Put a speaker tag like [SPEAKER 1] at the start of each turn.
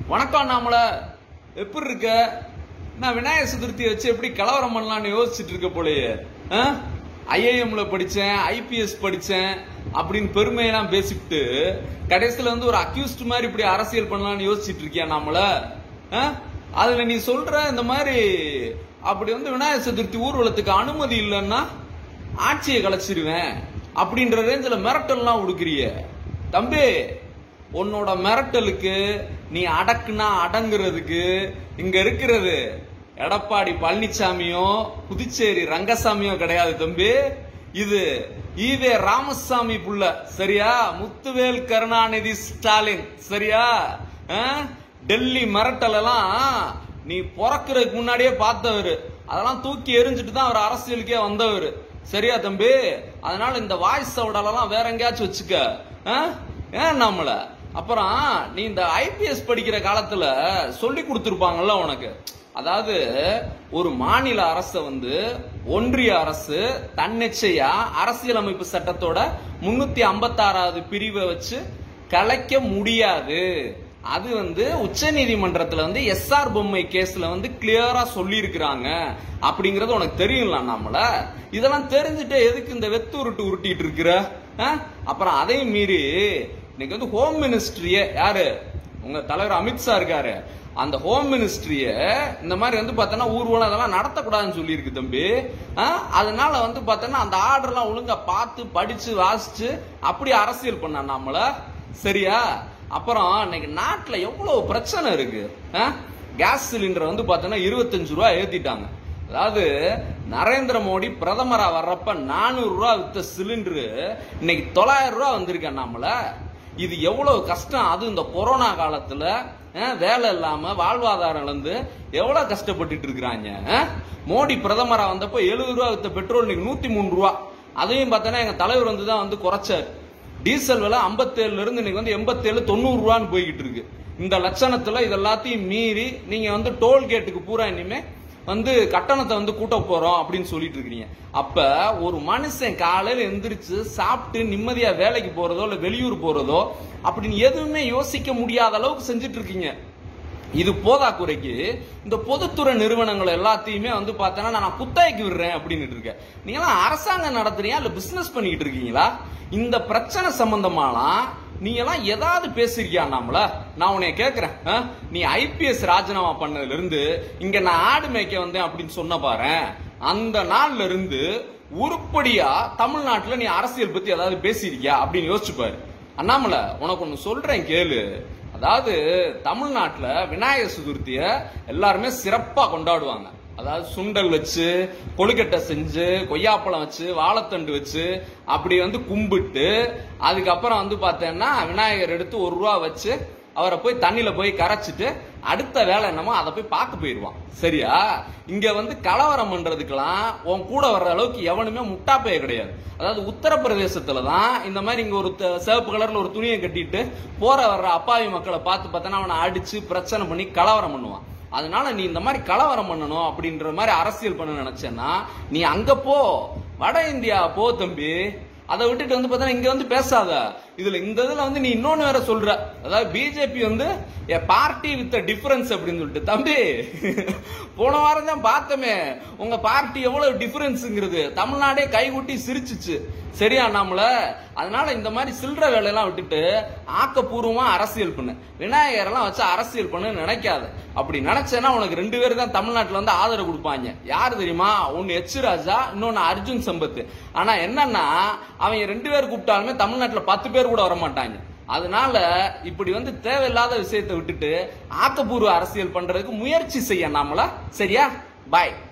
[SPEAKER 1] வணக்கம் நாமள எப்படி இருக்க நான் விநாயகர் சதுர்த்தி வச்சு எப்படி கலவரம் பண்ணலாம்னு யோசிச்சுட்டு இருக்க போலயே ஐஏஎம்ல படிச்சேன் ஐபிஎஸ் படிச்சேன் அப்படின்னு பெருமையெல்லாம் பேசிவிட்டு கடைசியில வந்து ஒரு அக்யூஸ்ட் மாதிரி இப்படி அரசியல் பண்ணலாம்னு யோசிச்சுட்டு இருக்கியா நாமள ஆ? அதுல நீ சொல்ற இந்த மாதிரி அப்படி வந்து விநாயகர் சதுர்த்தி ஊர்வலத்துக்கு அனுமதி இல்லைன்னா ஆட்சியை கலைச்சிருவேன் அப்படின்ற ரேஞ்சில் மிரட்டல்லாம் உடுக்கிறிய தம்பி உன்னோட மிரட்டலுக்கு நீ அடக்குனா அடங்குறதுக்கு இங்க இருக்கிறது எடப்பாடி பழனிசாமியோ புதுச்சேரி ரங்கசாமியோ கிடையாது தம்பி இது ஈவே ராமசாமி புள்ள சரியா முத்துவேல் கருணாநிதி ஸ்டாலின் சரியா ஆ? டெல்லி மிரட்டல் எல்லாம் நீ பிறக்கிறதுக்கு முன்னாடியே பார்த்தவர் அதெல்லாம் தூக்கி எரிஞ்சிட்டு தான் அவர் அரசியலுக்கே வந்தவர் சரியா தம்பி அதனால இந்த வாய்ஸ் விடலாம் வேற எங்கேயாச்சும் வச்சுக்க ஆ? ஏன் நம்மள அப்புறம் நீ இந்த ஐபிஎஸ் படிக்கிற காலத்துல சொல்லி கொடுத்துருப்பாங்கல்ல உனக்கு அதாவது ஒரு மாநில அரசை வந்து ஒன்றிய அரசு தன்னிச்சையா அரசியலமைப்பு சட்டத்தோட முன்னூத்தி ஐம்பத்தாறாவது பிரிவை வச்சு கலைக்க முடியாது அது வந்து உச்ச நீதிமன்றத்துல வந்து எஸ்ஆர் பொம்மை கேஸ்ல வந்து கிளியரா சொல்லி இருக்கிறாங்க அப்படிங்கறது உனக்கு தெரியும்ல நம்மள இதெல்லாம் தெரிஞ்சுட்டு எதுக்கு இந்த வெத்து உருட்டு உருட்டிட்டு இருக்கிற ஆ? அப்புறம் அதையும் மீறி இன்னைக்கு வந்து ஹோம் மினிஸ்ட்ரிய யாரு உங்க தலைவர் அமித்ஷா இருக்காரு அந்த ஹோம் மினிஸ்ட்ரிய இந்த மாதிரி வந்து பார்த்தோன்னா ஊர்வலம் அதெல்லாம் நடத்தக்கூடாதுன்னு சொல்லியிருக்கு தம்பி ஆ? அதனால வந்து பார்த்தோன்னா அந்த ஆர்டர்லாம் ஒழுங்கா பார்த்து படிச்சு வாசிச்சு அப்படி அரசியல் பண்ண நம்மள சரியா அப்புறம் இன்னைக்கு நாட்டுல எவ்வளவு பிரச்சனை இருக்கு ஆ? கேஸ் சிலிண்டர் வந்து பார்த்தோன்னா இருபத்தஞ்சு ரூபா ஏத்திட்டாங்க அதாவது நரேந்திர மோடி பிரதமரா வர்றப்ப நானூறு ரூபா வித்த சிலிண்டரு இன்னைக்கு தொள்ளாயிரம் ரூபா வந்திருக்கேன் நம்மள இது எவ்வளவு கஷ்டம் அது இந்த கொரோனா காலத்துல அஹ், வேலை இல்லாம வாழ்வாதாரம் இழந்து எவ்வளவு கஷ்டப்பட்டுட்டு இருக்கிறாங்க அஹ்? மோடி பிரதமரா வந்தப்ப எழுபது ரூபா வித்த பெட்ரோல் இன்னைக்கு நூத்தி மூணு ரூபா அதையும் பார்த்தோன்னா எங்க தலைவர் வந்து தான் வந்து குறைச்சாரு டீசல் விலை 57 இருந்து இன்னைக்கு வந்து எண்பத்தேழு தொண்ணூறு ரூபான்னு போய்கிட்டு இருக்கு இந்த லட்சணத்துல இது எல்லாத்தையும் மீறி நீங்க வந்து டோல் கேட்டுக்கு பூரா இனிமே வந்து கட்டணத்தை வந்து கூட்ட போறோம் அப்படின்னு சொல்லிட்டு இருக்கீங்க அப்ப ஒரு மனுஷன் காலையில எந்திரிச்சு சாப்பிட்டு நிம்மதியா வேலைக்கு போறதோ இல்ல வெளியூர் போறதோ அப்படின்னு எதுவுமே யோசிக்க முடியாத அளவுக்கு செஞ்சுட்டு இருக்கீங்க இது போதா குறைக்கு இந்த பொதுத்துறை நிறுவனங்கள் எல்லாத்தையுமே வந்து பார்த்தோன்னா நான் குத்தகைக்கு விடுறேன் அப்படின்னு இருக்கேன் நீங்களாம் அரசாங்கம் நடத்துறீங்க இல்ல பிசினஸ் பண்ணிக்கிட்டு இருக்கீங்களா இந்த பிரச்சனை சம்பந்தமாலாம் நீங்க எல்லாம் ஏதாவது பேசிருக்கியா நாமள நான் உன்னைய கேக்குறேன் ஆ? நீ ஐபிஎஸ் ராஜினாமா பண்ணதுல இருந்து இங்க நான் ஆடு மேய்க்க வந்தேன் அப்படின்னு சொன்ன பாரு அந்த நாள்ல இருந்து உருப்படியா தமிழ்நாட்டுல நீ அரசியல் பத்தி ஏதாவது பேசியிருக்கியா அப்படின்னு யோசிச்சு பாரு அண்ணாமலை உனக்கு ஒண்ணு சொல்றேன் கேளு அதாவது தமிழ்நாட்டுல விநாயகர் சதுர்த்திய எல்லாருமே சிறப்பா கொண்டாடுவாங்க அதாவது சுண்டல் வச்சு கொழுக்கட்டை செஞ்சு கொய்யாப்பழம் வச்சு வாழைத்தண்டு வச்சு அப்படி வந்து கும்பிட்டு அதுக்கப்புறம் வந்து பார்த்தேன்னா விநாயகர் எடுத்து ஒரு ரூபா வச்சு அவரை போய் தண்ணியில போய் கரைச்சிட்டு அடுத்த வேலை என்னமோ அதை போய் பார்க்க போயிடுவான் சரியா இங்க வந்து கலவரம் பண்றதுக்கெல்லாம் உன் கூட வர்ற அளவுக்கு எவனுமே முட்டாப்பைய கிடையாது அதாவது உத்தரப்பிரதேசத்துல தான் இந்த மாதிரி இங்க ஒரு த- சிவப்பு கலர்ல ஒரு துணியை கட்டிட்டு போற வர்ற அப்பாவி மக்களை பார்த்து பார்த்தனா அவனை அடிச்சு பிரச்சனை பண்ணி கலவரம் பண்ணுவான் அதனால நீ இந்த மாதிரி கலவரம் பண்ணணும் அப்படின்ற மாதிரி அரசியல் பண்ண நினைச்சேன்னா நீ அங்க போ வட இந்தியா போ தம்பி அதை விட்டுட்டு வந்து பார்த்தா இங்க வந்து பேசாத இதுல இந்த இதுல வந்து நீ இன்னொன்னு வேற சொல்ற அதாவது பிஜேபி வந்து எ பார்ட்டி வித் டிஃபரன்ஸ் அப்படின்னு சொல்லிட்டு தம்பி போன வாரம் தான் பார்த்தோமே உங்க பார்ட்டி எவ்வளவு டிஃபரன்ஸ்ங்கிறது தமிழ்நாடே கைகூட்டி சிரிச்சுச்சு சரியா நாமள அதனால இந்த மாதிரி சில்லற வேலையெல்லாம் விட்டுட்டு ஆக்கப்பூர்வமா அரசியல் பண்ணு விநாயகர் எல்லாம் வச்சு அரசியல் பண்ணு நினைக்காத அப்படி நினைச்சேன்னா உனக்கு ரெண்டு பேர் தான் தமிழ்நாட்டுல வந்து ஆதரவு கொடுப்பாங்க யார் தெரியுமா ஒன்னு எச் ராஜா இன்னொன்னு அர்ஜுன் சம்பத் ஆனா என்னன்னா அவங்க ரெண்டு பேர் கூப்பிட்டாலுமே தமிழ்நாட்டுல பத்து பேர் கூட வர மாட்டாங்க அதனால இப்படி வந்து தேவையில்லாத விஷயத்தை விட்டுட்டு ஆக்கப்பூர்வ அரசியல் பண்றதுக்கு முயற்சி செய்ய நாமளா சரியா பாய்